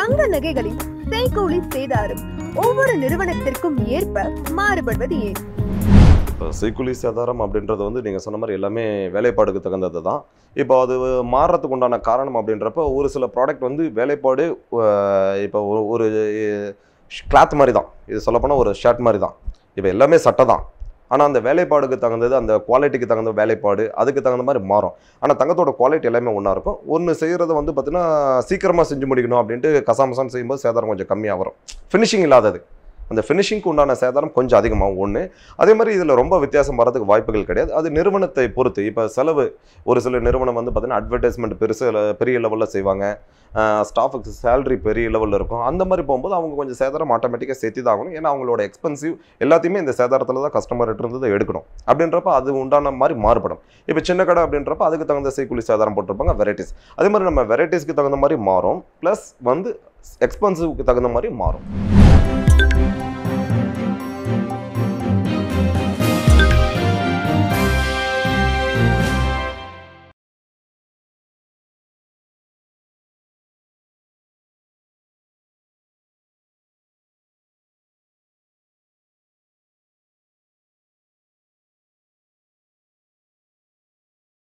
தங்க நகைகளின் செய்கூலி சேதாரம் ஒவ்வொரு நிறுவனத்திற்கும் ஏற்ப மாறுபடுவது ஏன் இப்போ சைக்குலி சேதாரம் அப்படின்றது வந்து நீங்கள் சொன்ன மாதிரி எல்லாமே வேலைப்பாடுக்கு தகுந்தது தான் இப்போ அது மாறுறதுக்கு உண்டான காரணம் அப்படின்றப்ப ஒரு சில ப்ராடக்ட் வந்து வேலைப்பாடு அஹ், இப்போ ஒரு ஒரு கிளாத் மாதிரி தான் இது சொல்லப்போனால் ஒரு ஷர்ட் மாதிரி தான் இப்போ எல்லாமே சட்டை தான் ஆனால் அந்த வேலைப்பாடுக்கு தகுந்தது அந்த குவாலிட்டிக்கு தகுந்த வேலைப்பாடு அதுக்கு தகுந்த மாதிரி மாறும் ஆனால் தங்கத்தோட குவாலிட்டி எல்லாமே ஒன்றா இருக்கும் ஒன்று செய்கிறது வந்து பார்த்தீங்கன்னா சீக்கிரமாக செஞ்சு முடிக்கணும் அப்படின்ட்டு கசாமசான்னு செய்யும்போது சேதாரம் கொஞ்சம் கம்மியாக வரும் ஃபினிஷிங் இல்லாதது அந்த ஃபினிஷிங்க்கு உண்டான சேதாரம் கொஞ்சம் அதிகமாகும் ஒன்று அதே மாதிரி இதில் ரொம்ப வித்தியாசம் வரதுக்கு வாய்ப்புகள் கிடையாது அது நிறுவனத்தை பொறுத்து இப்போ செலவு ஒரு சில நிறுவனம் வந்து பார்த்தீங்கன்னா அட்வர்டைஸ்மெண்ட் பெருசு பெரிய லெவலில் செய்வாங்க ஸ்டாஃபுக்கு சேலரி பெரிய லெவலில் இருக்கும் அந்த மாதிரி போகும்போது அவங்க கொஞ்சம் சேதாரம் ஆட்டோமேட்டிக்காக சேர்த்து தான் ஆகணும் ஏன்னா அவங்களோட எக்ஸ்பென்சிவ் எல்லாத்தையுமே இந்த சேதாரத்தில் தான் கஸ்டமர்கிட்ட இருந்து எடுக்கணும் அப்படின்றப்ப அது உண்டான மாதிரி மாறுபடும் இப்போ சின்ன கடை அப்படின்றப்ப அதுக்கு தகுந்த செய்குலி சேதாரம் போட்டிருப்பாங்க வெரைட்டிஸ் அதே மாதிரி நம்ம வெரைட்டிஸ்க்கு தகுந்த மாதிரி மாறும் ப்ளஸ் வந்து எக்ஸ்பென்சிவ்க்கு தகுந்த மாதிரி மாறும்